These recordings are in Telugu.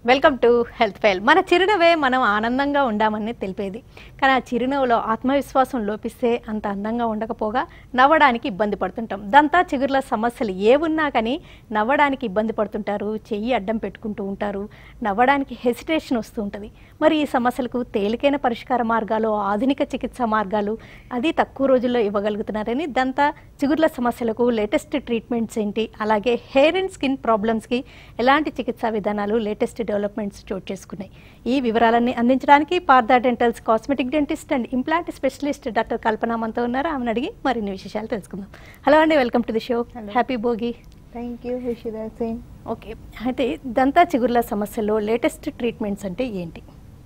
వెల్కమ్ టు హెల్త్ ఫైల్ మన చిరునవ్వే మనం ఆనందంగా ఉండామని తెలిపేది కానీ ఆ చిరునవ్వులో ఆత్మవిశ్వాసం లోపిస్తే అంత అందంగా ఉండకపోగా నవ్వడానికి ఇబ్బంది పడుతుంటాం దంతా చిగుర్ల సమస్యలు ఏ ఉన్నా కానీ నవ్వడానికి ఇబ్బంది పడుతుంటారు చెయ్యి అడ్డం పెట్టుకుంటూ ఉంటారు నవ్వడానికి హెసిటేషన్ వస్తూ ఉంటుంది మరి ఈ సమస్యలకు తేలికైన పరిష్కార మార్గాలు ఆధునిక చికిత్సా మార్గాలు అది తక్కువ రోజుల్లో ఇవ్వగలుగుతున్నారని దంతా చిగుర్ల సమస్యలకు లేటెస్ట్ ట్రీట్మెంట్స్ ఏంటి అలాగే హెయిర్ అండ్ స్కిన్ ప్రాబ్లమ్స్కి ఎలాంటి చికిత్సా విధానాలు లేటెస్ట్ డెవలప్మెంట్స్ చోటు చేసుకున్నాయి ఈ వివరాలన్నీ అందించడానికి Partha dentals cosmetic dentist and implant specialist doctor Kalpana మనతో ఉన్నారు ఆమెను అడిగి మరిన్ని విశేషాలు తెలుసుకుందాం హలో అండి welcome to the show Hello. Happy Bhogi thank you విషిదా సేమ్ ఓకే అయితే దంతా చిగుర్ల సమస్యలో లేటెస్ట్ ట్రీట్మెంట్స్ అంటే ఏంటి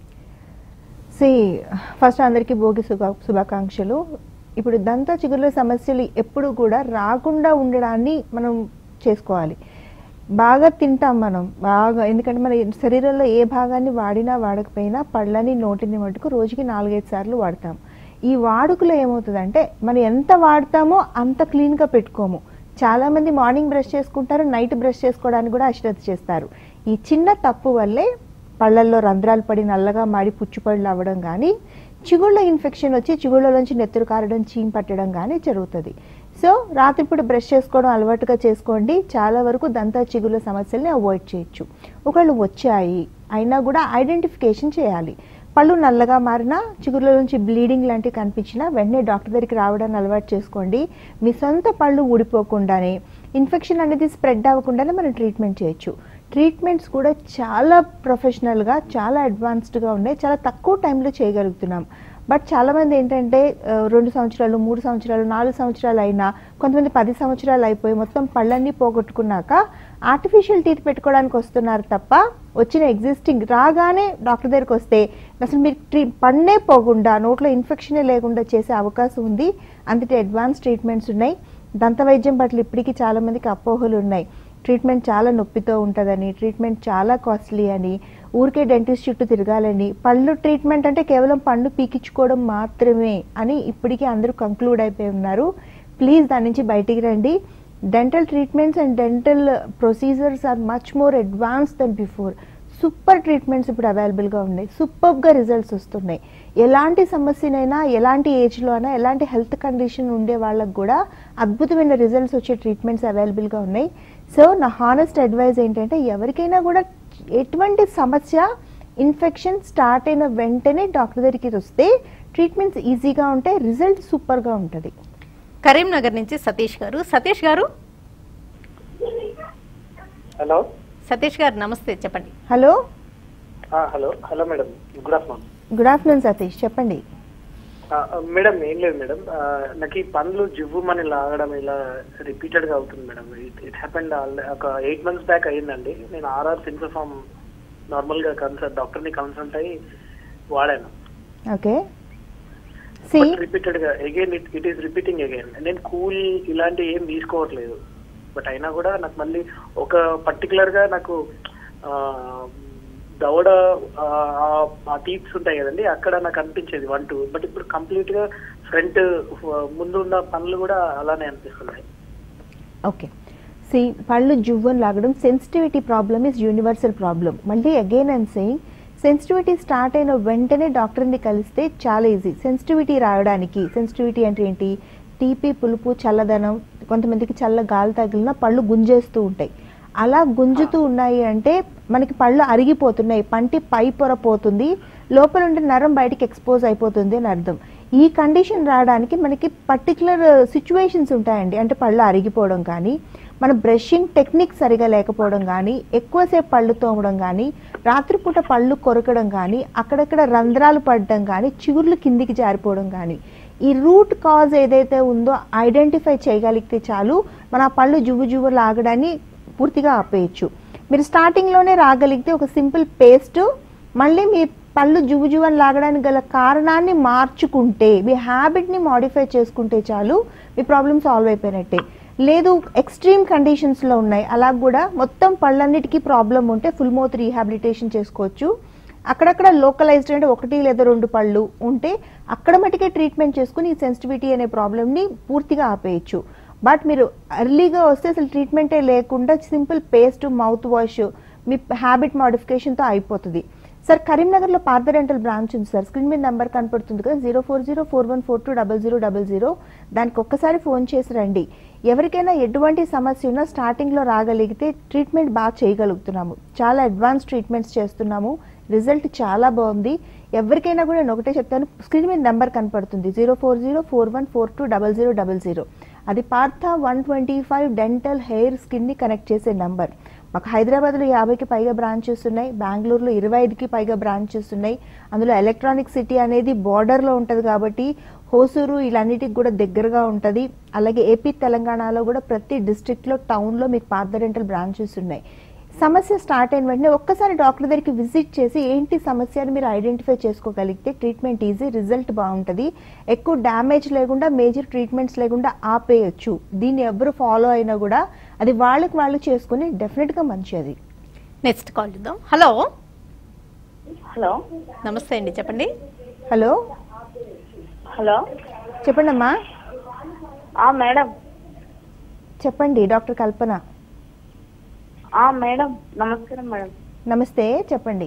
సి ఫస్ట్ అందరికీ భోగి శుభా శుభాకాంక్షలు ఇప్పుడు దంత చిగుర్ల సమస్యలు ఎప్పుడు కూడా రాకుండా ఉండడాన్ని మనం చేసుకోవాలి బాగా తింటాం మనం బాగా ఎందుకంటే మన శరీరంలో ఏ భాగాన్ని వాడినా వాడకపోయినా పళ్ళని నోటిని మటుకు రోజుకి నాలుగైదు సార్లు వాడతాం ఈ వాడుకలో ఏమవుతుందంటే మనం ఎంత వాడతామో అంత క్లీన్గా పెట్టుకోము చాలా మంది మార్నింగ్ బ్రష్ చేసుకుంటారు నైట్ బ్రష్ చేసుకోవడానికి కూడా అశ్రద్ధ చేస్తారు ఈ చిన్న తప్పు వల్లే పళ్ళల్లో రంధ్రాలు పడి నల్లగా మాడి పుచ్చుపళ్ళు అవ్వడం కానీ చిగుళ్ళ ఇన్ఫెక్షన్ వచ్చి చిగుళ్ళలోంచి నెత్తురు కారడం చీమ్ పట్టడం కానీ జరుగుతుంది సో రాత్రిపూట బ్రష్ చేసుకోవడం అలవాటుగా చేసుకోండి చాలా వరకు దంత చిగుళ్ళ సమస్యల్ని అవాయిడ్ చేయొచ్చు ఒకళ్ళు వచ్చాయి అయినా కూడా ఐడెంటిఫికేషన్ చేయాలి పళ్ళు నల్లగా మారినా చిగుర్ల నుంచి బ్లీడింగ్ లాంటివి కనిపించినా వెంటనే డాక్టర్ దగ్గరికి రావడాన్ని అలవాటు చేసుకోండి మీ సొంత పళ్ళు ఊడిపోకుండానే ఇన్ఫెక్షన్ అనేది స్ప్రెడ్ అవ్వకుండానే మనం ట్రీట్మెంట్ చేయొచ్చు ట్రీట్మెంట్స్ కూడా చాలా ప్రొఫెషనల్గా చాలా అడ్వాన్స్డ్గా ఉన్నాయి చాలా తక్కువ టైంలో చేయగలుగుతున్నాం బట్ చాలామంది ఏంటంటే ఆ, రెండు సంవత్సరాలు మూడు సంవత్సరాలు నాలుగు సంవత్సరాలు అయినా కొంతమంది పది సంవత్సరాలు అయిపోయి మొత్తం పళ్ళన్నీ పోగొట్టుకున్నాక ఆర్టిఫిషియల్ టీత్ పెట్టుకోవడానికి వస్తున్నారు తప్ప వచ్చిన ఎగ్జిస్టింగ్ రాగానే డాక్టర్ దగ్గరికి వస్తే అసలు మీరు ట్రీ పన్నే పోకుండా నోట్లో ఇన్ఫెక్షనే లేకుండా చేసే అవకాశం ఉంది అంతటి అడ్వాన్స్ ట్రీట్మెంట్స్ ఉన్నాయి దంత వైద్యం పట్ల ఇప్పటికీ చాలా మందికి అపోహలు ఉన్నాయి ట్రీట్మెంట్ చాలా నొప్పితో ఉంటుందని ట్రీట్మెంట్ చాలా కాస్ట్లీ అని ఊరికే డెంటిస్ట్ చుట్టూ తిరగాలని పళ్ళు ట్రీట్మెంట్ అంటే కేవలం పన్ను పీకించుకోవడం మాత్రమే అని ఇప్పటికీ అందరూ కంక్లూడ్ అయిపోయి ఉన్నారు ప్లీజ్ దాని నుంచి బయటికి రండి dental treatments and dental procedures are much more advance than before super treatments ఇప్పుడు అవైలబుల్గా ఉన్నాయి సూపర్గా రిజల్ట్స్ వస్తున్నాయి ఎలాంటి సమస్యనైనా ఎలాంటి ఏజ్లో అయినా ఎలాంటి హెల్త్ కండిషన్ ఉండే వాళ్ళకు కూడా అద్భుతమైన రిజల్ట్స్ వచ్చే ట్రీట్మెంట్స్ అవైలబుల్గా ఉన్నాయి సో నా హానెస్ట్ అడ్వైజ్ ఏంటంటే ఎవరికైనా కూడా ఎటువంటి సమస్య ఇన్ఫెక్షన్ స్టార్ట్ అయిన వెంటనే డాక్టర్ దగ్గరికి వస్తే ట్రీట్మెంట్స్ ఈజీగా ఉంటాయి రిజల్ట్ సూపర్గా ఉంటుంది కరీంనగర్ నుంచి సతీష్ గారు సతీష్ గారు హలో సతీష్ గారు నమస్తే చెప్పండి హలో ఆ, hello hello madam good afternoon good afternoon Satish చెప్పండి ఆ, మేడం ఏం లేదు మేడం ఆ, నాకు ఈ పనులు జివ్వుమని లాగడం ఇలా రిపీటెడ్ గా అవుతుంది మేడం ఇట్ ఇట్ హ్యాపెండ్ ఒక ఎయిట్ మంత్స్ బ్యాక్ అయ్యిందండి నేను ఆర్ఆర్ సిన్ఫామ్ నార్మల్ గా కన్సల్ట్ డాక్టర్ ని కన్సల్ట్ అయ్యి వాడాను ఓకే సి రిపీటెడ్ గా again it it is repeating again నేను కూల్ ఇలాంటి ఏం తీసుకోవట్లేదు బట్ అయినా కూడా నాకు మళ్ళీ ఒక పర్టికులర్ గా నాకు ఆ, దవడ ఆ, ఆ- ఆ టీప్స్ ఉంటాయి కదండి అక్కడ నాకు అనిపించేది వన్ టూ బట్ ఇప్పుడు కంప్లీట్ గా ఫ్రంట్ ముందు ఉన్న పనులు కూడా అలానే అనిపిస్తున్నాయి ఓకే సి పళ్ళు జువ్వని లాగడం sensitivity problem is universal problem మళ్ళీ again and saying sensitivity start అయిన వెంటనే డాక్టర్ని కలిస్తే చాలా ఈజీ సెన్సిటివిటీ రావడానికి సెన్సిటివిటీ అంటే ఏంటి తీపి పులుపు చల్లదనం కొంతమందికి చల్ల గాలి తగిలిన పళ్ళు గుంజేస్తూ ఉంటాయి అలా గుంజుతూ ఉన్నాయి అంటే మనకి పళ్ళు అరిగిపోతున్నాయి పంటి పై పొర పోతుంది లోపల ఉండే నరం బయటికి ఎక్స్పోజ్ అయిపోతుంది అని అర్థం ఈ కండిషన్ రావడానికి మనకి పర్టికులర్ సిచ్యువేషన్స్ ఉంటాయండి అంటే పళ్ళు అరిగిపోవడం కానీ మన బ్రషింగ్ టెక్నిక్ సరిగా లేకపోవడం కానీ ఎక్కువసేపు పళ్ళు తోమడం కానీ రాత్రిపూట పళ్ళు కొరకడం కానీ అక్కడక్కడ రంధ్రాలు పడడం కానీ చిగుర్లు కిందికి జారిపోవడం కానీ ఈ రూట్ కాజ్ ఏదైతే ఉందో ఐడెంటిఫై చేయగలిగితే చాలు మన ఆ పళ్ళు జువ్వు జువ్వు లాగడాన్ని పూర్తిగా ఆపేయచ్చు మీరు స్టార్టింగ్లోనే రాగలిగితే ఒక సింపుల్ పేస్ట్ మళ్ళీ మీ పళ్ళు జువ్వు జువ్వని లాగడానికి గల కారణాన్ని మార్చుకుంటే మీ హ్యాబిట్ని మాడిఫై చేసుకుంటే చాలు మీ ప్రాబ్లమ్ సాల్వ్ అయిపోయినట్టే లేదు ఎక్స్ట్రీమ్ కండిషన్స్లో ఉన్నాయి అలా కూడా మొత్తం పళ్ళన్నిటికీ ప్రాబ్లం ఉంటే ఫుల్ మౌత్ రీహాబిలిటేషన్ చేసుకోవచ్చు అక్కడక్కడ లోకలైజ్డ్ అంటే ఒకటి లేదా రెండు పళ్ళు ఉంటే అక్కడ మటుకే ట్రీట్మెంట్ చేసుకుని ఈ సెన్సిటివిటీ అనే ప్రాబ్లమ్ని పూర్తిగా ఆపేయచ్చు బట్ మీరు ఎర్లీగా వస్తే అసలు ట్రీట్మెంటే లేకుండా సింపుల్ పేస్ట్ మౌత్ వాష్ మీ హ్యాబిట్ మాడిఫికేషన్తో అయిపోతుంది సార్ కరీంనగర్లో పార్థ డెంటల్ బ్రాంచ్ ఉంది సార్ స్క్రీన్ మీద నెంబర్ కనపడుతుంది కదా zero four zero four one four two double zero double zero దానికి ఒక్కసారి ఫోన్ చేసి రండి ఎవరికైనా ఎటువంటి సమస్య ఉన్నా స్టార్టింగ్లో రాగలిగితే ట్రీట్మెంట్ బాగా చేయగలుగుతున్నాము చాలా అడ్వాన్స్ ట్రీట్మెంట్స్ చేస్తున్నాము రిజల్ట్ చాలా బాగుంది ఎవరికైనా కూడా నేను ఒకటే చెప్తాను స్క్రీన్ మీద నెంబర్ కనపడుతుంది zero four zero four one four two double zero double zero అది Partha one twenty five dental hair స్కిన్ని కనెక్ట్ చేసే నంబర్ మాకు హైదరాబాద్లో యాభైకి పైగా బ్రాంచెస్ ఉన్నాయి బెంగళూరులో ఇరవై ఐదుకి పైగా బ్రాంచెస్ ఉన్నాయి అందులో ఎలక్ట్రానిక్ సిటీ అనేది బార్డర్లో ఉంటుంది కాబట్టి హోసూరు ఇలాన్నిటికి కూడా దగ్గరగా ఉంటుంది అలాగే ఏపీ తెలంగాణలో కూడా ప్రతి డిస్ట్రిక్ట్లో టౌన్లో మీకు పార్థ డెంటల్ బ్రాంచెస్ ఉన్నాయి సమస్య స్టార్ట్ అయిన వెంటనే ఒక్కసారి డాక్టర్ దగ్గరికి విజిట్ చేసి ఏంటి సమస్య అని మీరు ఐడెంటిఫై చేసుకోగలిగితే ట్రీట్మెంట్ ఈజీ రిజల్ట్ బాగుంటుంది ఎక్కువ డ్యామేజ్ లేకుండా మేజర్ ట్రీట్మెంట్స్ లేకుండా ఆపేయచ్చు దీన్ని ఎవరు ఫాలో అయినా కూడా అది వాళ్ళకి వాళ్ళు చేసుకుని డెఫినెట్గా మంచిది నెక్స్ట్ కాల్ చూద్దాం హలో హలో నమస్తే అండి చెప్పండి హలో హలో చెప్పండి అమ్మా ఆ మేడం చెప్పండి డాక్టర్ కల్పన ఆ మేడం నమస్కారం మేడం నమస్తే చెప్పండి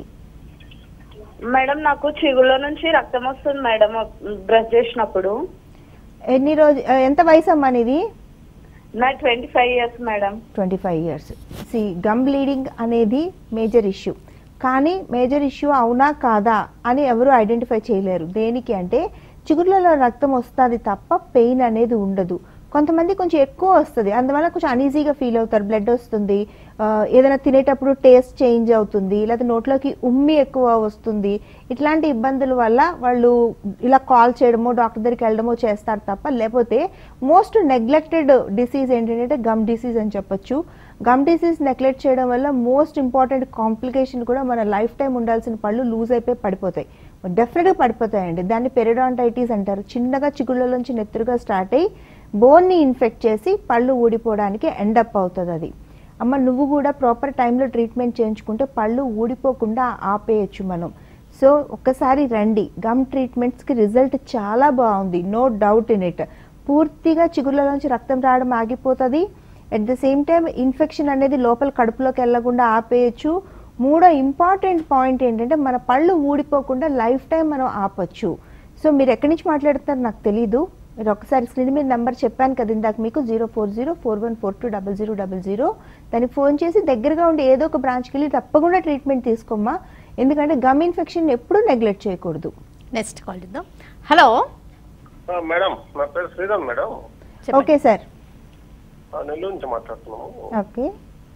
మేడం నాకు చిగుళ్ళ నుంచి రక్తం వస్తుంది మేడం బ్రష్ చేసినప్పుడు ఎన్ని రోజు ఎంత వయసు అమ్మా నీది నా twenty five years madam twenty five years see gum bleeding అనేది మేజర్ ఇష్యూ కానీ మేజర్ ఇష్యూ అవునా కాదా అని ఎవరు ఐడెంటిఫై చేయలేరు దేనికి అంటే చిగుర్లలో రక్తం వస్తుంది తప్ప పెయిన్ అనేది ఉండదు కొంతమంది కొంచెం ఎక్కువ వస్తుంది అందువల్ల కొంచెం అనీజీగా ఫీల్ అవుతారు బ్లడ్ వస్తుంది ఆ, ఏదైనా తినేటప్పుడు టేస్ట్ చేంజ్ అవుతుంది లేకపోతే నోట్లోకి ఉమ్మి ఎక్కువ వస్తుంది ఇట్లాంటి ఇబ్బందుల వల్ల వాళ్ళు ఇలా కాల్ చేయడమో డాక్టర్ దగ్గరికి వెళ్ళడమో చేస్తారు తప్ప లేకపోతే మోస్ట్ నెగ్లెక్టెడ్ డిసీజ్ ఏంటంటే గమ్ డిసీజ్ అని చెప్పొచ్చు గమ్ డిసీజ్ నెగ్లెక్ట్ చేయడం వల్ల మోస్ట్ ఇంపార్టెంట్ కాంప్లికేషన్ కూడా మన లైఫ్ టైం ఉండాల్సిన పళ్ళు లూజ్ అయిపోయి పడిపోతాయి డెఫినెట్గా పడిపోతాయండి దాన్ని పెరిడాంటైటిస్ అంటారు చిన్నగా చిగుళ్ళలోంచి నెత్తురుగా స్టార్ట్ అయ్యి బోన్ని ఇన్ఫెక్ట్ చేసి పళ్ళు ఊడిపోవడానికి ఎండప్ అవుతుంది అది అమ్మ నువ్వు కూడా ప్రాపర్ టైంలో ట్రీట్మెంట్ చేయించుకుంటే పళ్ళు ఊడిపోకుండా ఆపేయచ్చు మనం సో ఒక్కసారి రండి గమ్ ట్రీట్మెంట్స్కి రిజల్ట్ చాలా బాగుంది నో డౌట్ ఇన్ ఇట్ పూర్తిగా చిగుళ్ళలోంచి రక్తం రావడం ఆగిపోతుంది at the same time infection అనేది లోపల కడుపులోకి వెళ్లకుండా ఆపేయచ్చు మూడో ఇంపార్టెంట్ పాయింట్ ఏంటంటే మన పళ్ళు ఊడిపోకుండా లైఫ్ టైం మనం ఆపొచ్చు సో మీరు ఎక్కడి నుంచి మాట్లాడుతారు నాకు తెలీదు మీరు ఒకసారి స్క్రీన్ మీద నెంబర్ చెప్పాను కదా ఇందాక మీకు zero four zero four one four two double zero double zero దానికి ఫోన్ చేసి దగ్గరగా ఉండి ఏదో ఒక బ్రాంచ్కి వెళ్ళి తప్పకుండా ట్రీట్మెంట్ తీసుకోమ్మా ఎందుకంటే గమ్ ఇన్ఫెక్షన్ ఎప్పుడూ నెగ్లెక్ట్ చేయకూడదు నెక్స్ట్ కాల్ చూద్దాం హలో ఆ, మేడం నా పేరు శ్రీరామ్ మేడం చెప్పండి. ఓకే సార్ ఆ, నెల్లూరు నుంచి మాట్లాడుతున్నాము ఓకే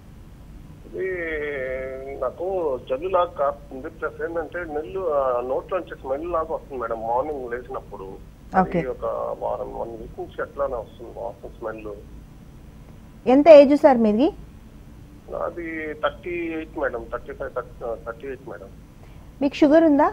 ఇది నాకు జల్లు లాగా కాస్తుంది ప్లస్ ఏంటంటే నెల్లు ఆ, నోట్లోంచి స్మెల్ లాగా వస్తుంది మేడం మార్నింగ్ లేచినప్పుడు Okay. అది ఒక వారం వన్ వీక్ నుంచి ఎట్లానే వస్తుంది వాసన స్మెల్ ఎంత ఏజ్ సార్ మీది అది thirty eight madam thirty five thirty eight madam మీకు షుగర్ ఉందా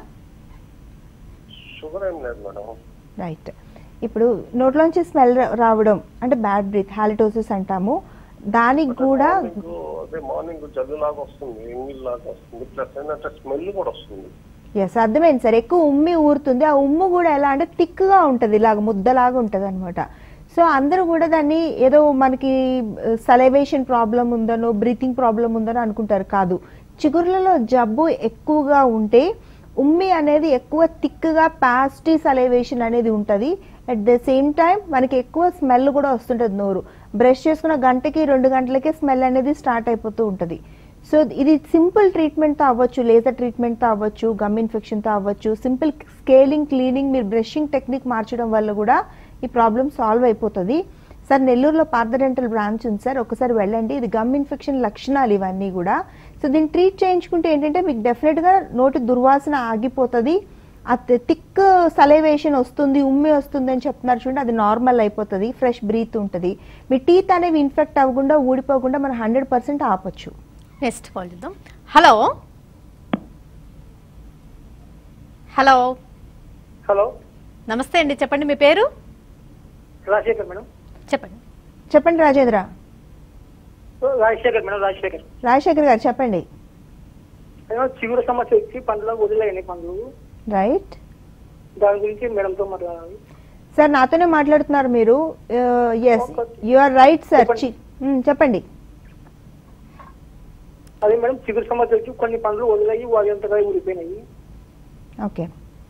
షుగర్ ఏం లేదు మేడం రైట్ ఇప్పుడు నోట్లోంచి స్మెల్ రావడం అంటే బ్యాడ్ బ్రీత్ హాలిటోసిస్ అంటాము దానికి కూడా మార్నింగ్ అదే మార్నింగ్ జల్లు లాగా వస్తుంది ఎంగిల్ లాగా వస్తుంది ప్లస్ ఏంటంటే స్మెల్ కూడా వస్తుంది ఎస్ అర్థమైంది సార్ ఎక్కువ ఉమ్మి ఊరుతుంది ఆ ఉమ్ము కూడా ఎలా అంటే థిక్గా ఉంటుంది ఇలాగ ముద్దలాగా ఉంటుంది అనమాట సో అందరూ కూడా దాన్ని ఏదో మనకి సలైవేషన్ ప్రాబ్లం ఉందనో బ్రీతింగ్ ప్రాబ్లం ఉందనో అనుకుంటారు కాదు చిగుర్లలో జబ్బు ఎక్కువగా ఉంటే ఉమ్మి అనేది ఎక్కువ థిక్గా పాస్టీ సలైవేషన్ అనేది ఉంటుంది అట్ ద సేమ్ టైం మనకి ఎక్కువ స్మెల్ కూడా వస్తుంటుంది నోరు బ్రష్ చేసుకున్న గంటకి రెండు గంటలకే స్మెల్ అనేది స్టార్ట్ అయిపోతూ ఉంటుంది సో ఇది సింపుల్ ట్రీట్మెంట్తో అవ్వచ్చు లేజర్ ట్రీట్మెంట్తో అవ్వచ్చు గమ్ ఇన్ఫెక్షన్తో అవ్వచ్చు సింపుల్ స్కేలింగ్ క్లీనింగ్ మీరు బ్రషింగ్ టెక్నిక్ మార్చడం వల్ల కూడా ఈ ప్రాబ్లమ్ సాల్వ్ అయిపోతుంది సార్ నెల్లూరులో పార్థ డెంటల్ బ్రాంచ్ ఉంది సార్ ఒకసారి వెళ్ళండి ఇది గమ్ ఇన్ఫెక్షన్ లక్షణాలు ఇవన్నీ కూడా సో దీన్ని ట్రీట్ చేయించుకుంటే ఏంటంటే మీకు డెఫినెట్గా నోటి దుర్వాసన ఆగిపోతుంది ఆ థిక్ సలైవేషన్ వస్తుంది ఉమ్మి వస్తుంది అని చెప్తున్నారు చూడండి అది నార్మల్ అయిపోతుంది ఫ్రెష్ బ్రీత్ ఉంటుంది మీ టీత్ అనేవి ఇన్ఫెక్ట్ అవ్వకుండా ఊడిపోకుండా మనం హండ్రెడ్ పర్సెంట్ ఆపొచ్చు నెక్స్ట్ కాల్ చూద్దాం హలో హలో హలో నమస్తే అండి చెప్పండి మీ పేరు రాజశేఖర్ మేడం చెప్పండి చెప్పండి రాజేంద్ర రాజశేఖర్ మేడం రాజశేఖర్ రాజశేఖర్ గారు చెప్పండి ఏమో చిగురు సమస్య వచ్చి పండ్లో వదిలేయండి పండ్లు రైట్ దాని గురించి మేడంతో మాట్లాడాలి సార్ నాతోనే మాట్లాడుతున్నారు మీరు yes you are right sir చెప్పండి. చెప్పండి అదే మేడం చిగురు సమస్య వచ్చి కొన్ని పండ్లు వదిలాయి అవి అంతగా ఊడిపోయినాయి ఓకే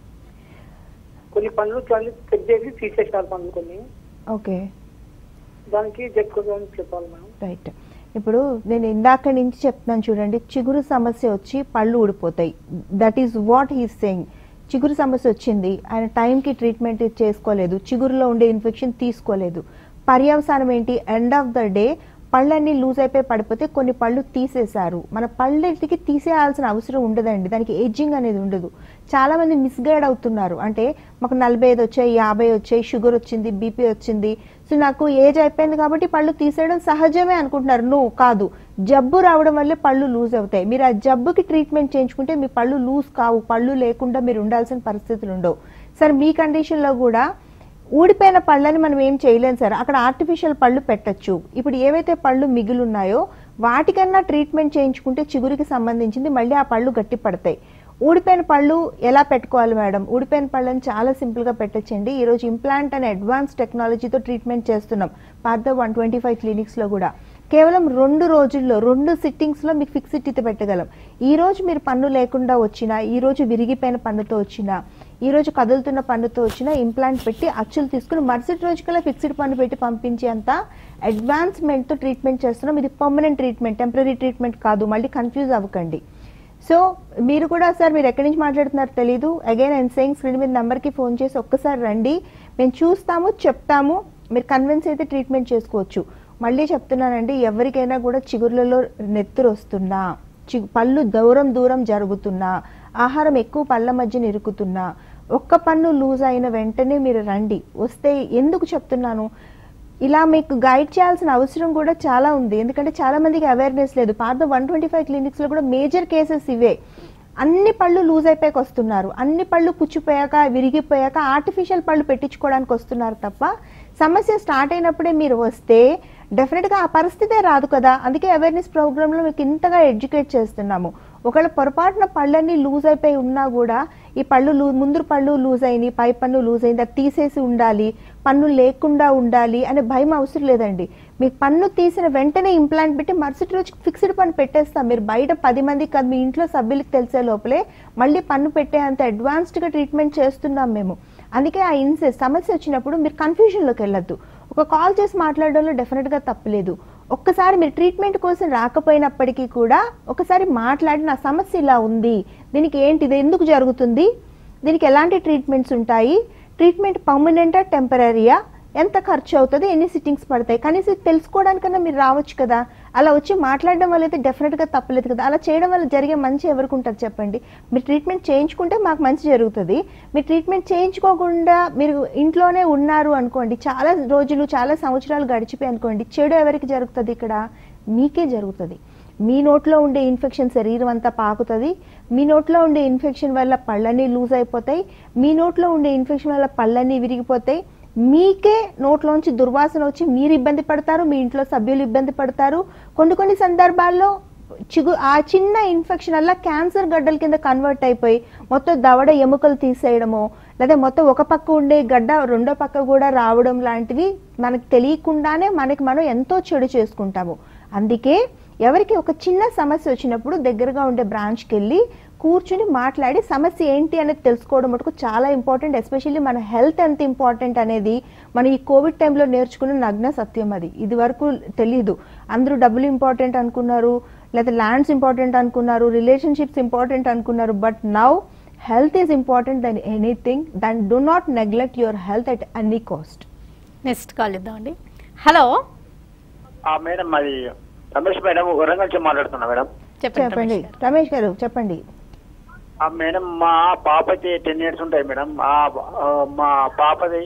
కొన్ని పండ్లు చాలా చెక్ చేసి తీసేసినారు పండ్లు కొన్ని ఓకే దానికి చెప్పుకోవాలని చెప్పాలి మేడం రైట్ ఇప్పుడు నేను ఇందాక నుంచి చెప్తున్నాను చూడండి చిగురు సమస్య వచ్చి పళ్ళు ఊడిపోతాయి that is what he's saying చిగురు సమస్య వచ్చింది ఆయన టైంకి ట్రీట్మెంట్ చేసుకోలేదు చిగురులో ఉండే ఇన్ఫెక్షన్ తీసుకోలేదు పర్యవసానం ఏంటి ఎండ్ ఆఫ్ ద డే పళ్ళన్నీ లూజ్ అయిపోయి పడిపోతే కొన్ని పళ్ళు తీసేశారు మన పళ్ళకి తీసేయాల్సిన అవసరం ఉండదండి దానికి ఏజింగ్ అనేది ఉండదు చాలా మంది మిస్గైడ్ అవుతున్నారు అంటే మాకు నలభై ఐదు వచ్చాయి యాభై వచ్చాయి షుగర్ వచ్చింది బీపీ వచ్చింది సో నాకు ఏజ్ అయిపోయింది కాబట్టి పళ్ళు తీసేయడం సహజమే అనుకుంటున్నారు నో కాదు జబ్బు రావడం వల్లే పళ్ళు లూజ్ అవుతాయి మీరు ఆ జబ్బుకి ట్రీట్మెంట్ చేయించుకుంటే మీ పళ్ళు లూజ్ కావు పళ్ళు లేకుండా మీరు ఉండాల్సిన పరిస్థితులు ఉండవు సార్ మీ కండిషన్లో కూడా ఊడిపోయిన పళ్ళని మనం ఏం చేయలేం సార్ అక్కడ ఆర్టిఫిషియల్ పళ్ళు పెట్టొచ్చు ఇప్పుడు ఏవైతే పళ్ళు మిగులున్నాయో వాటికన్నా ట్రీట్మెంట్ చేయించుకుంటే చిగురికి సంబంధించింది మళ్ళీ ఆ పళ్ళు గట్టి పడతాయి ఊడిపోయిన పళ్ళు ఎలా పెట్టుకోవాలి మేడం ఊడిపోయిన పళ్ళని చాలా సింపుల్గా పెట్టచ్చండి ఈరోజు ఇంప్లాంట్ అనే అడ్వాన్స్ టెక్నాలజీతో ట్రీట్మెంట్ చేస్తున్నాం పాత వన్ ట్వంటీ ఫైవ్ క్లినిక్స్లో కూడా కేవలం రెండు రోజుల్లో రెండు సిట్టింగ్స్లో మీకు ఫిక్స్డ్ టీత్ పెట్టగలం ఈ రోజు మీరు పన్ను లేకుండా వచ్చినా ఈ రోజు విరిగిపోయిన పన్నుతో వచ్చినా ఈ రోజు కదులుతున్న పన్నుతో వచ్చినా ఇంప్లాంట్ పెట్టి అచ్చులు తీసుకుని మరుసటి రోజు కల్లా ఫిక్స్డ్ పన్ను పెట్టి పంపించేంత అడ్వాన్స్మెంట్తో ట్రీట్మెంట్ చేస్తున్నాం ఇది పర్మనెంట్ ట్రీట్మెంట్ టెంపరీ ట్రీట్మెంట్ కాదు మళ్ళీ కన్ఫ్యూజ్ అవ్వకండి సో మీరు కూడా సార్ మీరు ఎక్కడి నుంచి మాట్లాడుతున్నారు తెలీదు అగైన్ అండ్ సెయింగ్ స్క్రీన్ మీద నెంబర్కి ఫోన్ చేసి ఒక్కసారి రండి మేము చూస్తాము చెప్తాము మీరు కన్విన్స్ అయితే ట్రీట్మెంట్ చేసుకోవచ్చు మళ్ళీ చెప్తున్నానండి ఎవరికైనా కూడా చిగుర్లలో నెత్తురు వస్తున్నా చి- పళ్ళు దూరం దూరం జరుగుతున్నా ఆహారం ఎక్కువ పళ్ళ మధ్యన ఇరుకుతున్నా ఒక్క పన్ను లూజ్ అయిన వెంటనే మీరు రండి వస్తే ఎందుకు చెప్తున్నాను ఇలా మీకు గైడ్ చేయాల్సిన అవసరం కూడా చాలా ఉంది ఎందుకంటే చాలా మందికి అవేర్నెస్ లేదు పాత వన్ ట్వంటీ ఫైవ్ క్లినిక్స్ లో కూడా మేజర్ కేసెస్ ఇవే అన్ని పళ్ళు లూజ్ అయిపోయాక వస్తున్నారు అన్ని పళ్ళు పుచ్చిపోయాక విరిగిపోయాక ఆర్టిఫిషియల్ పళ్ళు పెట్టించుకోవడానికి వస్తున్నారు తప్ప సమస్య స్టార్ట్ అయినప్పుడే మీరు వస్తే డెఫినెట్గా ఆ పరిస్థితే రాదు కదా అందుకే అవేర్నెస్ ప్రోగ్రాంలో మీకు ఇంతగా ఎడ్యుకేట్ చేస్తున్నాము ఒకవేళ పొరపాటున పళ్ళన్నీ లూజ్ అయిపోయి ఉన్నా కూడా ఈ పళ్ళు లూ ముందు పళ్ళు లూజ్ అయినాయి పై పన్ను లూజ్ అయింది అది తీసేసి ఉండాలి పన్ను లేకుండా ఉండాలి అనే భయం అవసరం లేదండి మీకు పన్ను తీసిన వెంటనే ఇంప్లాంట్ పెట్టి మరుసటి రోజు ఫిక్స్డ్ పన్ను పెట్టేస్తాం మీరు బయట పది మందికి కాదు మీ ఇంట్లో సభ్యులకు తెలిసే లోపలే మళ్ళీ పన్ను పెట్టే అంత అడ్వాన్స్డ్గా ట్రీట్మెంట్ చేస్తున్నాం మేము అందుకే ఆ ఇన్సెస్ సమస్య వచ్చినప్పుడు మీరు కన్ఫ్యూజన్లోకి వెళ్ళొద్దు ఒక కాల్ చేసి మాట్లాడడంలో డెఫినెట్గా తప్పలేదు ఒక్కసారి మీరు ట్రీట్మెంట్ కోసం రాకపోయినప్పటికీ కూడా ఒకసారి మాట్లాడి నా సమస్య ఇలా ఉంది దీనికి ఏంటి ఇది ఎందుకు జరుగుతుంది దీనికి ఎలాంటి ట్రీట్మెంట్స్ ఉంటాయి ట్రీట్మెంట్ పర్మనెంటా టెంపరీయా ఎంత ఖర్చు అవుతుంది ఎన్ని సిట్టింగ్స్ పడతాయి కనీసం తెలుసుకోవడానికన్నా మీరు రావచ్చు కదా అలా వచ్చి మాట్లాడడం వల్ల అయితే డెఫినెట్గా తప్పలేదు కదా అలా చేయడం వల్ల జరిగే మంచి ఎవరికి ఉంటుంది చెప్పండి మీరు ట్రీట్మెంట్ చేయించుకుంటే మాకు మంచి జరుగుతుంది మీరు ట్రీట్మెంట్ చేయించుకోకుండా మీరు ఇంట్లోనే ఉన్నారు అనుకోండి చాలా రోజులు చాలా సంవత్సరాలు గడిచిపోయి అనుకోండి చెడు ఎవరికి జరుగుతుంది ఇక్కడ మీకే జరుగుతుంది మీ నోట్లో ఉండే ఇన్ఫెక్షన్ శరీరం అంతా పాకుతుంది మీ నోట్లో ఉండే ఇన్ఫెక్షన్ వల్ల పళ్ళన్నీ లూజ్ అయిపోతాయి మీ నోట్లో ఉండే ఇన్ఫెక్షన్ వల్ల పళ్ళన్నీ విరిగిపోతాయి మీకే నోట్లోంచి దుర్వాసన వచ్చి మీరు ఇబ్బంది పడతారు మీ ఇంట్లో సభ్యులు ఇబ్బంది పడతారు కొన్ని కొన్ని సందర్భాల్లో చిగు ఆ చిన్న ఇన్ఫెక్షన్ వల్ల క్యాన్సర్ గడ్డల కింద కన్వర్ట్ అయిపోయి మొత్తం దవడ ఎముకలు తీసేయడమో లేదా మొత్తం ఒక పక్క ఉండే గడ్డ రెండో పక్క కూడా రావడం లాంటివి మనకు తెలియకుండానే మనకి మనం ఎంతో చెడు చేసుకుంటాము అందుకే ఎవరికి ఒక చిన్న సమస్య వచ్చినప్పుడు దగ్గరగా ఉండే బ్రాంచ్కి వెళ్ళి కూర్చుని మాట్లాడి సమస్య ఏంటి అనేది తెలుసుకోవడం మటుకు చాలా ఇంపార్టెంట్ ఎస్పెషల్లీ మన హెల్త్ ఎంత ఇంపార్టెంట్ అనేది మనం ఈ కోవిడ్ టైంలో నేర్చుకున్న నగ్న సత్యం అది ఇది వరకు తెలియదు అందరూ డబ్బులు ఇంపార్టెంట్ అనుకున్నారు లేదా ల్యాండ్స్ ఇంపార్టెంట్ అనుకున్నారు రిలేషన్షిప్స్ ఇంపార్టెంట్ అనుకున్నారు but now health is important than anything then do not neglect your health at any cost next call ఇద్దామండి హలో ఆ మేడం మరి రమేష్ మేడం వరంగల్ నుంచి మాట్లాడుతున్నా మేడం చెప్పండి చెప్పండి రమేష్ గారు. రమేష్ గారు చెప్పండి ఆ మేడం మా పాపకి టెన్ ఇయర్స్ ఉంటాయి మేడం ఆ ఆ, మా పాపది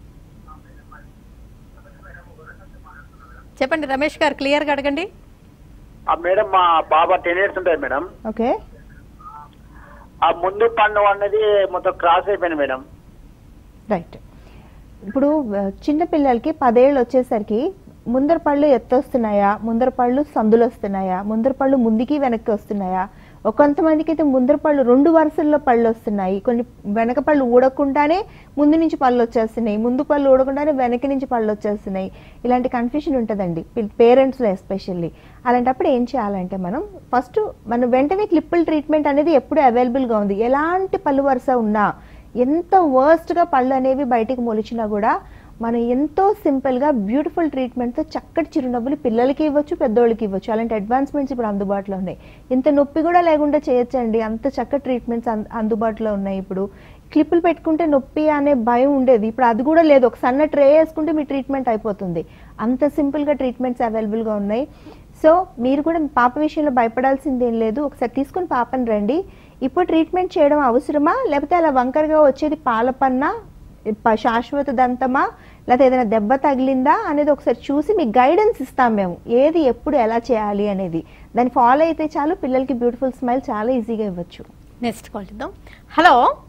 చెప్పండి రమేష్ గారు క్లియర్గా అడగండి ఆ మేడం మా పాప టెన్ ఇయర్స్ ఉంటాయి మేడం ఓకే ఆ ముందు పన్ను అన్నది మొత్తం క్రాస్ అయిపోయింది మేడం రైట్ ఇప్పుడు ఆ, చిన్న పిల్లలకి పదేళ్ళు వచ్చేసరికి ముందర పళ్ళు ఎత్తొస్తున్నాయా ముందర పళ్ళు సందులు వస్తున్నాయా ముందర పళ్ళు ముందుకి వెనక్కి వస్తున్నాయా కొంతమందికి అయితే ముందర పళ్ళు రెండు వరుసల్లో పళ్ళు వస్తున్నాయి కొన్ని వెనక పళ్ళు ఊడకుండానే ముందు నుంచి పళ్ళు వచ్చేస్తున్నాయి ముందు పళ్ళు ఊడకుండానే వెనక నుంచి పళ్ళు వచ్చేస్తున్నాయి ఇలాంటి కన్ఫ్యూషన్ ఉంటుందండి పేరెంట్స్లో ఎస్పెషల్లీ అలాంటప్పుడు ఏం చేయాలంటే మనం ఫస్ట్ మనం వెంటనే క్లిప్పుల్ ట్రీట్మెంట్ అనేది ఎప్పుడు అవైలబుల్గా ఉంది ఎలాంటి పళ్ళు వరుస ఉన్నా ఎంత వర్స్ట్గా పళ్ళు అనేవి బయటికి మొలిచినా కూడా మనం ఎంతో సింపుల్గా బ్యూటిఫుల్ ట్రీట్మెంట్తో చక్కటి చిరునవ్వులు పిల్లలకి ఇవ్వచ్చు పెద్దోళ్ళకి ఇవ్వచ్చు అలాంటి అడ్వాన్స్మెంట్స్ ఇప్పుడు అందుబాటులో ఉన్నాయి ఇంత నొప్పి కూడా లేకుండా చేయొచ్చండి అంత చక్కటి ట్రీట్మెంట్స్ అం- అందుబాటులో ఉన్నాయి ఇప్పుడు క్లిప్పులు పెట్టుకుంటే నొప్పి అనే భయం ఉండేది ఇప్పుడు అది కూడా లేదు ఒక సన్న ట్రే వేసుకుంటే మీ ట్రీట్మెంట్ అయిపోతుంది అంత సింపుల్గా ట్రీట్మెంట్స్ అవైలబుల్గా ఉన్నాయి సో మీరు కూడా మీ పాప విషయంలో భయపడాల్సింది ఏం లేదు ఒకసారి తీసుకుని పాపని రండి ఇప్పుడు ట్రీట్మెంట్ చేయడం అవసరమా లేకపోతే అలా వంకరగా వచ్చేది పాలపన్నా ప- శాశ్వత దంతమా లేకపోతే ఏదైనా దెబ్బ తగిలిందా అనేది ఒకసారి చూసి మీకు గైడెన్స్ ఇస్తాం మేము ఏది ఎప్పుడు ఎలా చేయాలి అనేది దాన్ని ఫాలో అయితే చాలు పిల్లలకి బ్యూటిఫుల్ స్మైల్ చాలా ఈజీగా ఇవ్వచ్చు నెక్స్ట్ కాల్ చేద్దాం హలో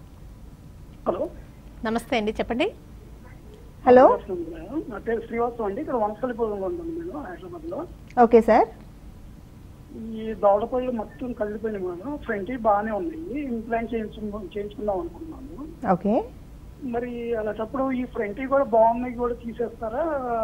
హలో నమస్తే అండి చెప్పండి హలో మేడం నా పేరు శ్రీవాస్తవ్ అండి ఇక్కడ వంశలిపురంలో ఉంటాను నేను హైదరాబాద్ లో ఓకే సార్ ఈ దవడపళ్ళు మొత్తం కలిగిపోయినాయి మేడం ఫ్రంట్ బాగానే ఉన్నాయి ఇంప్లాంట్ చేయించు చేయించుకుందాం అనుకున్నాను ఓకే మరి అలాంటప్పుడు ఈ ఫ్రంట్ కూడా బాగున్నాయి కూడా తీసేస్తారా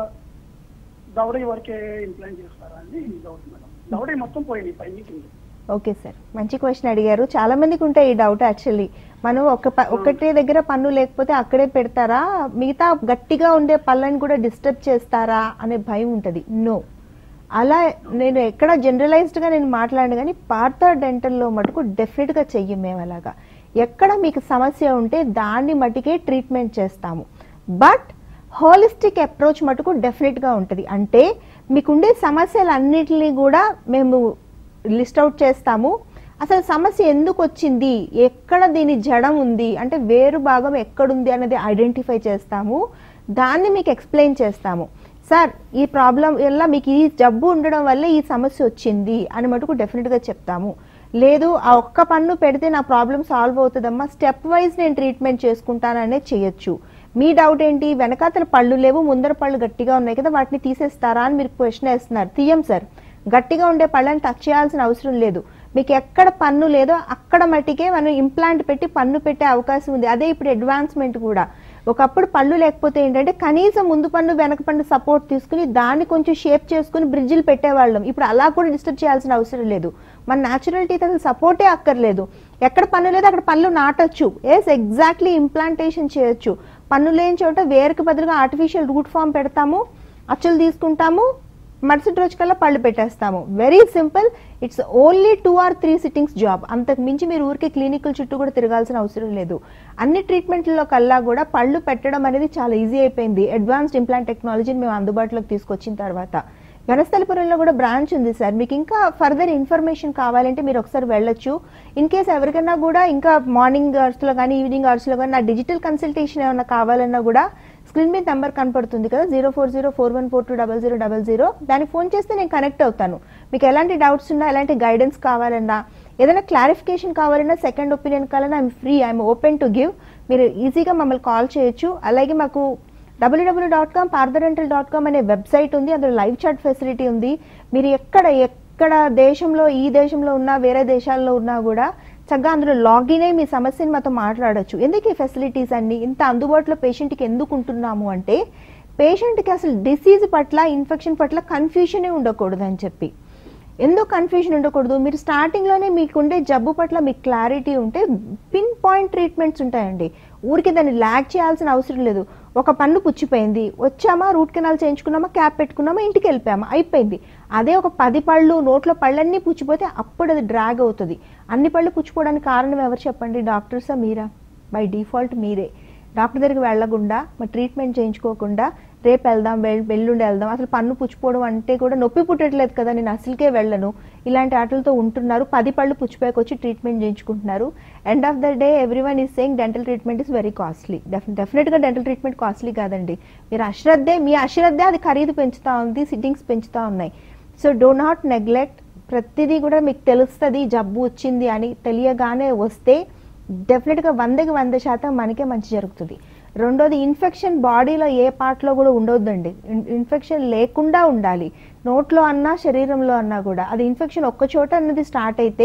దవడ వరకే ఇంప్లాంట్ చేస్తారా అని డౌట్ మేడం దవడ మొత్తం పోయినాయి పైకి కింద ఓకే సార్ మంచి క్వశ్చన్ అడిగారు చాలా మందికి ఉంటాయి ఈ డౌట్ యాక్చువల్లీ మనం ఒక ప- ఒకటే దగ్గర పన్ను లేకపోతే అక్కడే పెడతారా మిగతా గట్టిగా ఉండే పళ్ళని కూడా డిస్టర్బ్ చేస్తారా అనే భయం ఉంటుంది నో అలా నేను ఎక్కడ జనరలైజ్డ్గా నేను మాట్లాడను కానీ పార్థ డెంటల్లో మటుకు డెఫినెట్గా చెయ్యం మేము అలాగా ఎక్కడ మీకు సమస్య ఉంటే దాన్ని మటుకే ట్రీట్మెంట్ చేస్తాము బట్ హోలిస్టిక్ అప్రోచ్ మటుకు డెఫినెట్గా ఉంటుంది అంటే మీకుండే సమస్యలన్నిటినీ కూడా మేము లిస్ట్ అవుట్ చేస్తాము అసలు సమస్య ఎందుకు వచ్చింది ఎక్కడ దీని జడం ఉంది అంటే వేరు భాగం ఎక్కడుంది అనేది ఐడెంటిఫై చేస్తాము దాన్ని మీకు ఎక్స్ప్లెయిన్ చేస్తాము సార్ ఈ ప్రాబ్లం వల్ల మీకు ఈ జబ్బు ఉండడం వల్ల ఈ సమస్య వచ్చింది అని మటుకు డెఫినెట్గా చెప్తాము లేదు ఆ ఒక్క పన్ను పెడితే నా ప్రాబ్లం సాల్వ్ అవుతుందమ్మా స్టెప్ వైజ్ నేను ట్రీట్మెంట్ చేసుకుంటాననే చేయొచ్చు మీ డౌట్ ఏంటి వెనకాతల పళ్ళు లేవు ముందర పళ్ళు గట్టిగా ఉన్నాయి కదా వాటిని తీసేస్తారా అని మీరు క్వశ్చన్ వేస్తున్నారు తీయం సార్ గట్టిగా ఉండే పళ్ళని టచ్ చేయాల్సిన అవసరం లేదు మీకు ఎక్కడ పన్ను లేదో అక్కడ మట్టికే మనం ఇంప్లాంట్ పెట్టి పన్ను పెట్టే అవకాశం ఉంది అదే ఇప్పుడు అడ్వాన్స్మెంట్ కూడా ఒకప్పుడు పళ్ళు లేకపోతే ఏంటంటే కనీసం ముందు పన్ను వెనక పన్ను సపోర్ట్ తీసుకుని దాన్ని కొంచెం షేప్ చేసుకుని బ్రిడ్జిలు పెట్టేవాళ్ళం ఇప్పుడు అలా కూడా డిస్టర్బ్ చేయాల్సిన అవసరం లేదు మన న్యాచురల్ టీత్ అసలు సపోర్టే అక్కర్లేదు ఎక్కడ పన్ను లేదు అక్కడ పళ్ళు నాటొచ్చు ఎస్ ఎగ్జాక్ట్లీ ఇంప్లాంటేషన్ చేయొచ్చు పన్ను లేని చోట వేరుకు బదులుగా ఆర్టిఫిషియల్ రూట్ ఫామ్ పెడతాము అచ్చులు తీసుకుంటాము మరుసటి రోజు కల్లా పళ్ళు పెట్టేస్తాము very simple it's only two or three sittings job అంతకు మించి మీరు ఊరికే క్లినికల్ చుట్టూ కూడా తిరగాల్సిన అవసరం లేదు అన్ని ట్రీట్మెంట్లలో కల్లా కూడా పళ్ళు పెట్టడం అనేది చాలా ఈజీ అయిపోయింది అడ్వాన్స్డ్ ఇంప్లాంట్ టెక్నాలజీని మేము అందుబాటులోకి తీసుకొచ్చిన తర్వాత వనస్థలిపురంలో కూడా బ్రాంచ్ ఉంది సార్ మీకు ఇంకా ఫర్దర్ ఇన్ఫర్మేషన్ కావాలంటే మీరు ఒకసారి వెళ్ళొచ్చు ఇన్ కేస్ ఎవరికైనా కూడా ఇంకా మార్నింగ్ అవర్స్లో కానీ ఈవినింగ్ అవర్స్లో కానీ నా డిజిటల్ కన్సల్టేషన్ ఏమైనా కావాలన్నా కూడా స్క్రీన్ మీద నెంబర్ కనపడుతుంది కదా zero four zero four one four two double zero double zero దానికి ఫోన్ చేస్తే నేను కనెక్ట్ అవుతాను మీకు ఎలాంటి డౌట్స్ ఉన్నా ఎలాంటి గైడెన్స్ కావాలన్నా ఏదైనా క్లారిఫికేషన్ కావాలన్నా సెకండ్ ఒపీనియన్ కావాలన్నా I'm free I'm open to give మీరు ఈజీగా మమ్మల్ని కాల్ చేయొచ్చు అలాగే మాకు W W dot com parthadental dot com అనే వెబ్సైట్ ఉంది అందులో లైవ్ చాట్ ఫెసిలిటీ ఉంది మీరు ఎక్కడ ఎక్కడ దేశంలో ఈ దేశంలో ఉన్నా వేరే దేశాల్లో ఉన్నా కూడా చక్కగా అందులో లాగిన్ అయ్యి మీ సమస్యని మాతో మాట్లాడొచ్చు ఎందుకు ఈ ఫెసిలిటీస్ అన్ని ఇంత అందుబాటులో పేషెంట్కి ఎందుకు ఉంటున్నాము అంటే పేషెంట్కి అసలు డిసీజ్ పట్ల ఇన్ఫెక్షన్ పట్ల కన్ఫ్యూషనే ఉండకూడదు అని చెప్పి ఎందుకు కన్ఫ్యూజన్ ఉండకూడదు మీరు స్టార్టింగ్లోనే మీకుండే జబ్బు పట్ల మీకు క్లారిటీ ఉంటే పిన్ పాయింట్ ట్రీట్మెంట్స్ ఉంటాయండి ఊరికి దాన్ని ల్యాగ్ చేయాల్సిన అవసరం లేదు ఒక పన్ను పుచ్చిపోయింది వచ్చామా రూట్ కెనాల్ చేయించుకున్నామా క్యాప్ పెట్టుకున్నామా ఇంటికి వెళ్ళిపోయామా అయిపోయింది అదే ఒక పది పళ్ళు నోట్లో పళ్ళన్నీ పుచ్చిపోతే అప్పుడు అది డ్రాగ్ అవుతుంది అన్ని పళ్ళు పుచ్చిపోవడానికి కారణం ఎవరు చెప్పండి డాక్టర్సా మీరా బై డిఫాల్ట్ మీరే డాక్టర్ దగ్గరికి వెళ్ళకుండా మా ట్రీట్మెంట్ చేయించుకోకుండా రేపు వెళ్దాం వెల్- ఎల్లుండి వెళ్దాం అసలు పన్ను పుచ్చిపోవడం అంటే కూడా నొప్పి పుట్టట్లేదు కదా నేను అసలుకే వెళ్ళను ఇలాంటి ఆటలతో ఉంటున్నారు పది పళ్ళు పుచ్చిపోయాక వచ్చి ట్రీట్మెంట్ చేయించుకుంటున్నారు end of the day every one is saying dental treatment is very costly డెఫినెట్గా డెంటల్ ట్రీట్మెంట్ కాస్ట్లీ కాదండి మీరు అశ్రద్ధే మీ అశ్రద్ధే అది ఖరీదు పెంచుతా ఉంది సిట్టింగ్స్ పెంచుతా ఉన్నాయి సో డో నాట్ నెగ్లెక్ట్ ప్రతిదీ కూడా మీకు తెలుస్తుంది జబ్బు వచ్చింది అని తెలియగానే వస్తే డెఫినెట్గా వందకి వంద శాతం మనకే మంచి జరుగుతుంది రెండోది ఇన్ఫెక్షన్ బాడీలో ఏ పార్ట్లో కూడా ఉండొద్దండి ఇన్- ఇన్ఫెక్షన్ లేకుండా ఉండాలి నోట్లో అన్నా శరీరంలో అన్నా కూడా అది ఇన్ఫెక్షన్ ఒక్క చోట అన్నది స్టార్ట్ అయితే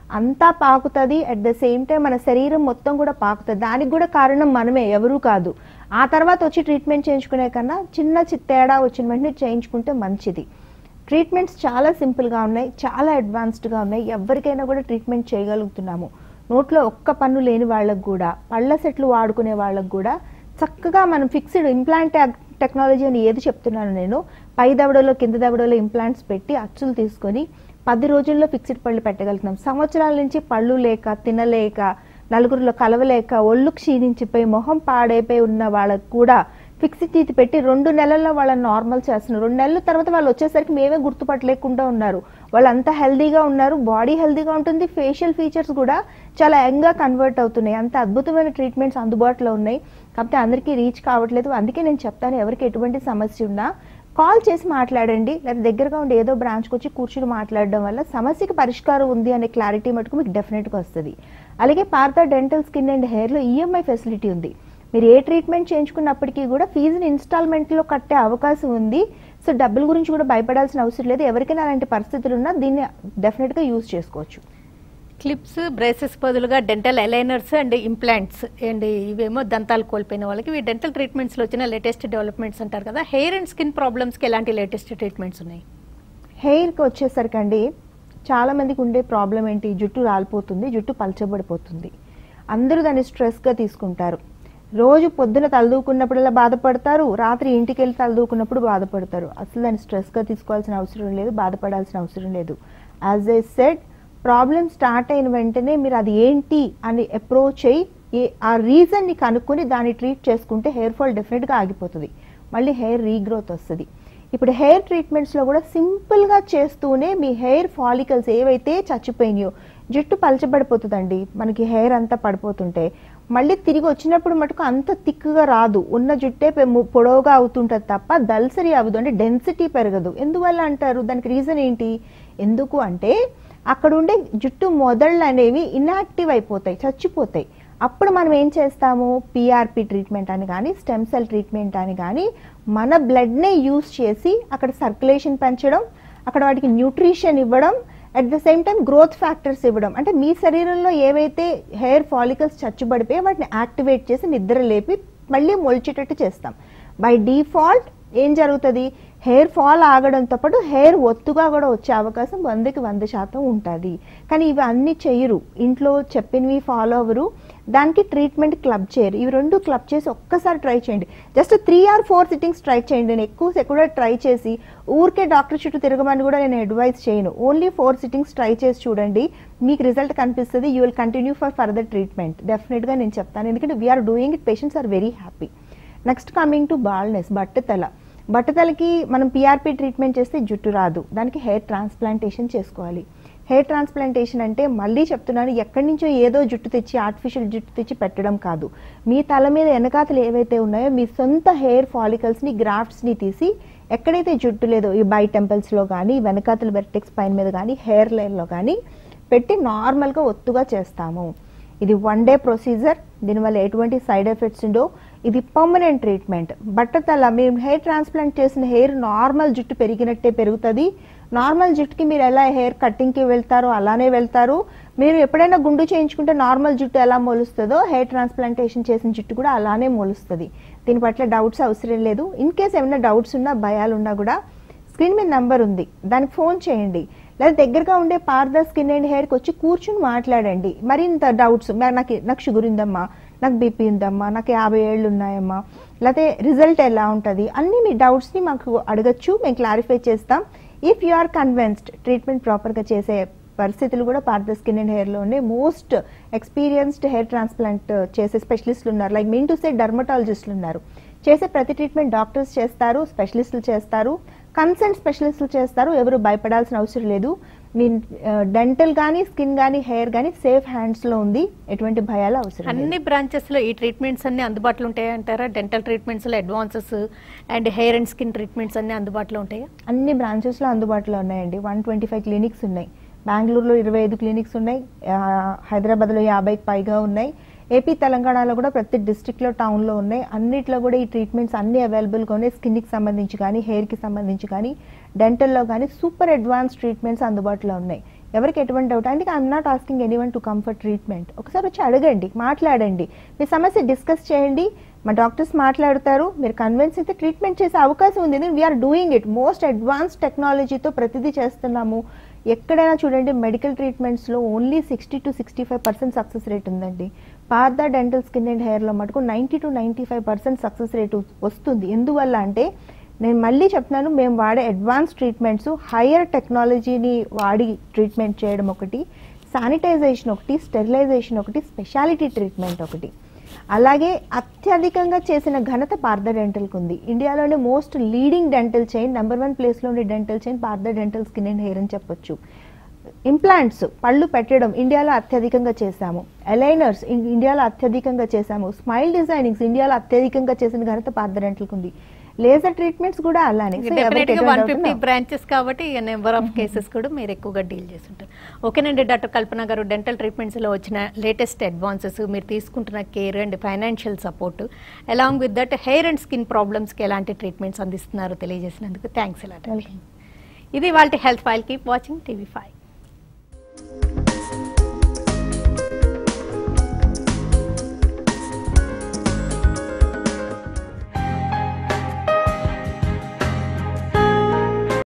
అంతా పాకుతుంది అట్ ద సేమ్ టైం మన శరీరం మొత్తం కూడా పాకుతుంది దానికి కూడా కారణం మనమే ఎవరూ కాదు ఆ తర్వాత వచ్చి ట్రీట్మెంట్ చేయించుకునే కన్నా చిన్న చి- తేడా వచ్చిన వెంటనే చేయించుకుంటే మంచిది ట్రీట్మెంట్స్ చాలా సింపుల్గా ఉన్నాయి చాలా అడ్వాన్స్డ్గా ఉన్నాయి ఎవరికైనా కూడా ట్రీట్మెంట్ చేయగలుగుతున్నాము నోట్లో ఒక్క పన్ను లేని వాళ్ళకు కూడా పళ్ళ సెట్లు వాడుకునే వాళ్ళకు కూడా చక్కగా మనం ఫిక్స్డ్ ఇంప్లాంట్ టెక్నాలజీ అని ఏది చెప్తున్నాను నేను పై దవడలో కింద దవడలో ఇంప్లాంట్స్ పెట్టి అచ్చులు తీసుకొని పది రోజుల్లో ఫిక్స్డ్ పళ్ళు పెట్టగలుగుతున్నాం సంవత్సరాల నుంచి పళ్ళు లేక తినలేక నలుగురిలో కలవలేక ఒళ్ళు క్షీణించిపోయి మొహం పాడైపోయి ఉన్న వాళ్ళకు కూడా ఫిక్స్డ్ టీత్ పెట్టి రెండు నెలల్లో వాళ్ళని నార్మల్ చేస్తున్నారు రెండు నెలల తర్వాత వాళ్ళు వచ్చేసరికి మేమే గుర్తుపట్టలేకుండా ఉన్నారు వాళ్ళు అంత హెల్దీగా ఉన్నారు బాడీ హెల్దీగా ఉంటుంది ఫేషియల్ ఫీచర్స్ కూడా చాలా యంగ్గా కన్వర్ట్ అవుతున్నాయి అంత అద్భుతమైన ట్రీట్మెంట్స్ అందుబాటులో ఉన్నాయి కాకపోతే అందరికీ రీచ్ కావట్లేదు అందుకే నేను చెప్తాను ఎవరికి ఎటువంటి సమస్య ఉన్నా కాల్ చేసి మాట్లాడండి లేదా దగ్గరగా ఉండి ఏదో బ్రాంచ్కి వచ్చి కూర్చుని మాట్లాడడం వల్ల సమస్యకి పరిష్కారం ఉంది అనే క్లారిటీ మటుకు మీకు డెఫినెట్గా వస్తుంది అలాగే పార్థ డెంటల్ స్కిన్ అండ్ హెయిర్లో ఈఎంఐ ఫెసిలిటీ ఉంది మీరు ఏ ట్రీట్మెంట్ చేయించుకున్నప్పటికీ కూడా ఫీజుని ఇన్స్టాల్మెంట్లో కట్టే అవకాశం ఉంది సో డబ్బుల గురించి కూడా భయపడాల్సిన అవసరం లేదు ఎవరికైనా అలాంటి పరిస్థితులు ఉన్నా దీన్ని డెఫినెట్గా యూజ్ చేసుకోవచ్చు క్లిప్స్ బ్రేసెస్ బదులుగా dental aligners and implants and ఇవేమో దంతాలు కోల్పోయిన వాళ్ళకి ఇవి డెంటల్ ట్రీట్మెంట్స్లో వచ్చిన లేటెస్ట్ డెవలప్మెంట్స్ అంటారు కదా హెయిర్ అండ్ స్కిన్ ప్రాబ్లమ్స్కి ఎలాంటి లేటెస్ట్ ట్రీట్మెంట్స్ ఉన్నాయి హెయిర్కి వచ్చేసరికండి చాలా మందికి ఉండే ప్రాబ్లం ఏంటి జుట్టు రాలిపోతుంది జుట్టు పలచబడిపోతుంది అందరూ దాన్ని స్ట్రెస్గా తీసుకుంటారు రోజు పొద్దున తలదూకున్నప్పుడల్లా బాధపడతారు రాత్రి ఇంటికి వెళ్ళి తలదూకున్నప్పుడు బాధపడతారు అసలు దాన్ని స్ట్రెస్గా తీసుకోవాల్సిన అవసరం లేదు బాధపడాల్సిన అవసరం లేదు as I said problem start అయిన వెంటనే మీరు అది ఏంటి అని అప్రోచ్ అయ్యి ఏ- ఆ రీజన్ని కనుక్కొని దాన్ని ట్రీట్ చేసుకుంటే హెయిర్ ఫాల్ డెఫినెట్గా ఆగిపోతుంది మళ్ళీ హెయిర్ రీగ్రోత్ వస్తుంది ఇప్పుడు హెయిర్ ట్రీట్మెంట్స్లో కూడా సింపుల్గా చేస్తూనే మీ హెయిర్ ఫాలికల్స్ ఏవైతే చచ్చిపోయినాయో జుట్టు పలచబడిపోతుందండి మనకి హెయిర్ అంతా పడిపోతుంటే మళ్ళీ తిరిగి వచ్చినప్పుడు మటుకు అంత థిక్గా రాదు ఉన్న జుట్టే పె- ము- పొడవుగా అవుతుంటుంది తప్ప దల్సరీ అవ్వదు అంటే డెన్సిటీ పెరగదు ఎందువల్ల అంటారు దానికి రీజన్ ఏంటి ఎందుకు అంటే అక్కడ ఉండే జుట్టు మొదళ్ళు అనేవి ఇన్యాక్టివ్ అయిపోతాయి చచ్చిపోతాయి అప్పుడు మనం ఏం చేస్తాము పిఆర్పి ట్రీట్మెంట్ అని కానీ స్టెమ్ సెల్ ట్రీట్మెంట్ అని కానీ మన బ్లడ్నే యూస్ చేసి అక్కడ సర్క్యులేషన్ పెంచడం అక్కడ వాటికి న్యూట్రిషన్ ఇవ్వడం at the same time growth factors ఇవ్వడం అంటే మీ శరీరంలో ఏవైతే హెయిర్ ఫాలికల్స్ చచ్చుబడిపోయి వాటిని యాక్టివేట్ చేసి నిద్ర లేపి మళ్ళీ మొలిచేటట్టు చేస్తాం బై డిఫాల్ట్ ఏం జరుగుతుంది హెయిర్ ఫాల్ ఆగడంతో పాటు హెయిర్ ఒత్తుగా కూడా వచ్చే అవకాశం వందకి వంద శాతం ఉంటుంది కానీ ఇవి అన్ని చెయ్యరు ఇంట్లో చెప్పినవి ఫాలో అవ్వరు దానికి ట్రీట్మెంట్ క్లబ్ చేయరు ఇవి రెండు క్లబ్ చేసి ఒక్కసారి ట్రై చేయండి just three or four sittings try చేయండి నేను ఎక్కువ కూడా ట్రై చేసి ఊరికే డాక్టర్ చుట్టూ తిరగమని కూడా నేను అడ్వైస్ చేయను ఓన్లీ ఫోర్ సిట్టింగ్స్ ట్రై చేసి చూడండి మీకు రిజల్ట్ కనిపిస్తుంది you will continue for further treatment డెఫినెట్గా నేను చెప్తాను ఎందుకంటే we are doing it patients are very happy next coming to baldness బట్టతల బట్టతలకి మనం పిఆర్పి ట్రీట్మెంట్ చేస్తే జుట్టు రాదు దానికి హెయిర్ ట్రాన్స్ప్లాంటేషన్ చేసుకోవాలి హెయిర్ ట్రాన్స్ప్లాంటేషన్ అంటే మళ్ళీ చెప్తున్నాను ఎక్కడి నుంచో ఏదో జుట్టు తెచ్చి ఆర్టిఫిషియల్ జుట్టు తెచ్చి పెట్టడం కాదు మీ తల మీద వెనకాతలు ఏవైతే ఉన్నాయో మీ సొంత హెయిర్ ఫాలికల్స్ని గ్రాఫ్ట్స్ని తీసి ఎక్కడైతే జుట్టు లేదో ఈ బై టెంపుల్స్లో కానీ వెనకాతల వెర్టెక్స్ పైన మీద కానీ హెయిర్ లైన్లో కానీ పెట్టి నార్మల్గా ఒత్తుగా చేస్తాము ఇది వన్ డే ప్రొసీజర్ దీనివల్ల ఎటువంటి సైడ్ ఎఫెక్ట్స్ ఉండో ఇది పర్మనెంట్ ట్రీట్మెంట్ బట్టతల మీరు హెయిర్ ట్రాన్స్ప్లాంట్ చేసిన హెయిర్ నార్మల్ జుట్టు పెరిగినట్టే పెరుగుతుంది నార్మల్ జుట్టుకి మీరు ఎలా హెయిర్ కటింగ్కి వెళ్తారో అలానే వెళ్తారు మీరు ఎప్పుడైనా గుండు చేయించుకుంటే నార్మల్ జుట్టు ఎలా మొలుస్తుందో హెయిర్ ట్రాన్స్ప్లాంటేషన్ చేసిన జుట్టు కూడా అలానే మొలుస్తుంది దీని పట్ల డౌట్స్ అవసరం లేదు ఇన్ కేస్ ఏమైనా డౌట్స్ ఉన్నా భయాలు ఉన్నా కూడా స్క్రీన్ మీద నెంబర్ ఉంది దానికి ఫోన్ చేయండి లేదా దగ్గరగా ఉండే పార్ద స్కిన్ అండ్ హెయిర్కి వచ్చి కూర్చుని మాట్లాడండి మరింత డౌట్స్ నాకు నాకు షుగర్ ఉందమ్మా నాకు బీపీ ఉందమ్మా నాకు యాభై ఏళ్ళు ఉన్నాయమ్మా లేకపోతే రిజల్ట్ ఎలా ఉంటుంది అన్ని మీ డౌట్స్ని మాకు అడగచ్చు మేము క్లారిఫై చేస్తాం if you are convinced treatment ప్రాపర్గా చేసే పరిస్థితులు కూడా పార్ద స్కిన్ అండ్ హెయిర్లో ఉన్నాయి మోస్ట్ ఎక్స్పీరియన్స్డ్ హెయిర్ ట్రాన్స్ప్లాంట్ చేసే స్పెషలిస్టులు ఉన్నారు లైక్ మీన్ టు సే డర్మటాలజిస్టులు ఉన్నారు చేసే ప్రతి ట్రీట్మెంట్ డాక్టర్స్ చేస్తారు స్పెషలిస్టులు చేస్తారు కన్సల్ట్ స్పెషలిస్టులు చేస్తారు ఎవరు భయపడాల్సిన అవసరం లేదు మీ డెంటల్ కానీ స్కిన్ కానీ హెయిర్ కానీ సేఫ్ హ్యాండ్స్లో ఉంది ఎటువంటి భయాలు అవసరం లేదు అన్ని బ్రాంచెస్లో ఈ ట్రీట్మెంట్స్ అన్ని అందుబాటులో ఉంటాయా అంటారా డెంటల్ ట్రీట్మెంట్స్లో advances and hair and skin treatments అన్ని అందుబాటులో ఉంటాయా అన్ని బ్రాంచెస్లో అందుబాటులో ఉన్నాయండి వన్ ట్వంటీ ఫైవ్ క్లినిక్స్ ఉన్నాయి బెంగళూరులో ఇరవై ఐదు క్లినిక్స్ ఉన్నాయి ఆ, హైదరాబాద్లో యాభైకి పైగా ఉన్నాయి ఏపీ తెలంగాణలో కూడా ప్రతి డిస్టిక్లో టౌన్లో ఉన్నాయి అన్నిట్లో కూడా ఈ ట్రీట్మెంట్స్ అన్ని అవైలబుల్గా ఉన్నాయి స్కిన్కి సంబంధించి కానీ హెయిర్కి సంబంధించి కానీ డెంటల్లో కానీ సూపర్ అడ్వాన్స్ ట్రీట్మెంట్స్ అందుబాటులో ఉన్నాయి ఎవరికి ఎటువంటి డౌట్ అందుకే I'm not asking anyone to come for treatment ఒకసారి వచ్చి అడగండి మాట్లాడండి మీ సమస్య డిస్కస్ చేయండి మా డాక్టర్స్ మాట్లాడతారు మీరు కన్విన్స్ అయితే ట్రీట్మెంట్ చేసే అవకాశం ఉంది we are doing it most advance టెక్నాలజీతో ప్రతిదీ చేస్తున్నాము ఎక్కడైనా చూడండి మెడికల్ ట్రీట్మెంట్స్లో only sixty to sixty five percent success rate ఉందండి పార్దా డెంటల్ స్కిన్ అండ్ హెయిర్లో మటుకు ninety to ninety five percent success rate వస్తుంది ఎందువల్ల అంటే నేను మళ్ళీ చెప్తున్నాను మేము వాడే అడ్వాన్స్ ట్రీట్మెంట్స్ హయ్యర్ టెక్నాలజీని వాడి ట్రీట్మెంట్ చేయడం ఒకటి శానిటైజేషన్ ఒకటి స్టెరిలైజేషన్ ఒకటి స్పెషాలిటీ ట్రీట్మెంట్ ఒకటి అలాగే అత్యధికంగా చేసిన ఘనత పార్థ డెంటల్కి ఉంది ఇండియాలోనే most leading dental chain number one ప్లేస్లో ఉండే dental chain Partha dental skin and hair అని చెప్పొచ్చు ఇంప్లాంట్స్ పళ్ళు పెట్టడం ఇండియాలో అత్యధికంగా చేశాము అలైనర్స్ ఇండియాలో అత్యధికంగా చేశాము స్మైల్ డిజైనింగ్స్ ఇండియాలో అత్యధికంగా చేసిన ఘనత పార్థ డెంటల్కి ఉంది లేజర్ ట్రీట్మెంట్స్ కూడా అలానే So, ఎవరికి డెఫినెట్గా ఎటువంటి వన్ doubt ఫిఫ్టీ ఉన్నా- బ్రాంచెస్ కాబట్టి నెంబర్ ఆఫ్ కేసెస్ కూడా మీరు ఎక్కువగా డీల్ చేస్తుంటారు ఓకేనండి డాక్టర్ కల్పన గారు డెంటల్ ట్రీట్మెంట్స్లో వచ్చిన లేటెస్ట్ అడ్వాన్సెస్ మీరు తీసుకుంటున్న care and financial support along with that hair and skin ప్రాబ్లమ్స్కి ఎలాంటి ట్రీట్మెంట్స్ అందిస్తున్నారో తెలియజేసినందుకు థ్యాంక్స్ ఎలా Welcome. ఇది వాళ్ళ health file keep watching TV five